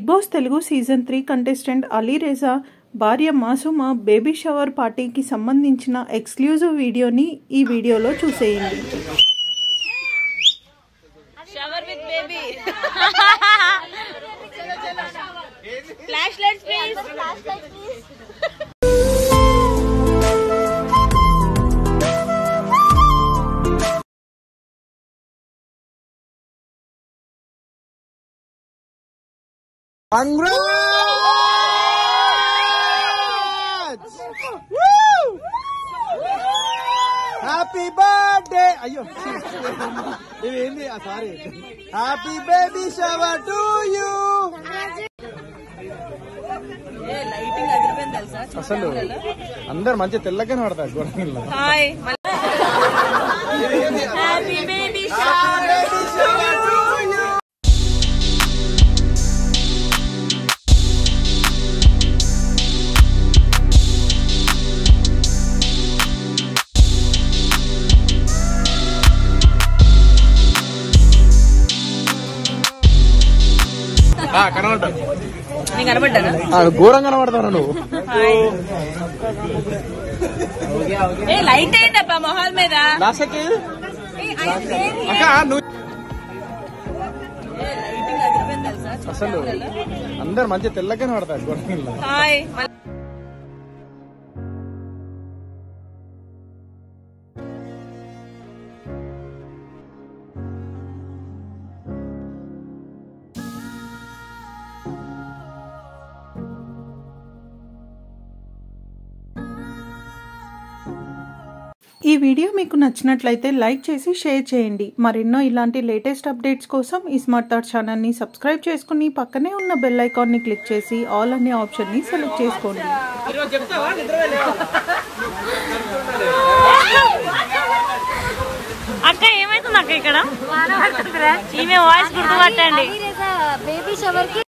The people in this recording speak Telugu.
Boss Telugu season three contestant Ali Reza భార్య మాసుమ బేబీ షవర్ పార్టీకి సంబంధించిన ఎక్స్క్లూజివ్ వీడియోని ఈ వీడియోలో చూసేయండి shower with baby flash lights please happy birthday అయ్యో ఇవేంది sorry happy baby shower to you lighting అదిరిపోయింది తెలుసా అసలు అందరు మంచి తెల్లగానే పడతారు గొడవల్లో హాయ్ హ్యాపీ బేబీ షవర్ కనబడతాను నీకు కనబడ్డానా ఘోరంగా కనబడతాను నువ్వు హాయ్ ఏ లైట్ అయిందప్ప మొహాల్ మీద లాస్ట్కి ఏ, అయ్యింది. అక్క నువ్వు ఏ, లైటింగ్ అదిరిపోయింది తెలుసా అసలు అందరు మంచి తెల్లగానే పడతారు గొడవల్లో హాయ్ ఈ వీడియో మీకు నచ్చినట్లయితే లైక్ చేసి షేర్ చేయండి మరెన్నో ఇలాంటి లేటెస్ట్ అప్డేట్స్ కోసం ఈ స్మార్ట్ థాట్ ఛానల్ని సబ్స్క్రైబ్ చేసుకుని పక్కనే ఉన్న బెల్ ఐకాన్ని క్లిక్ చేసి ఆల్ అనే ఆప్షన్ని సెలెక్ట్ చేసుకోండి అక్క ఏమైతుంది అక్క ఇక్కడ ఈమె వాయిస్ గుర్తుపట్టండి బేబీ షవర్ కి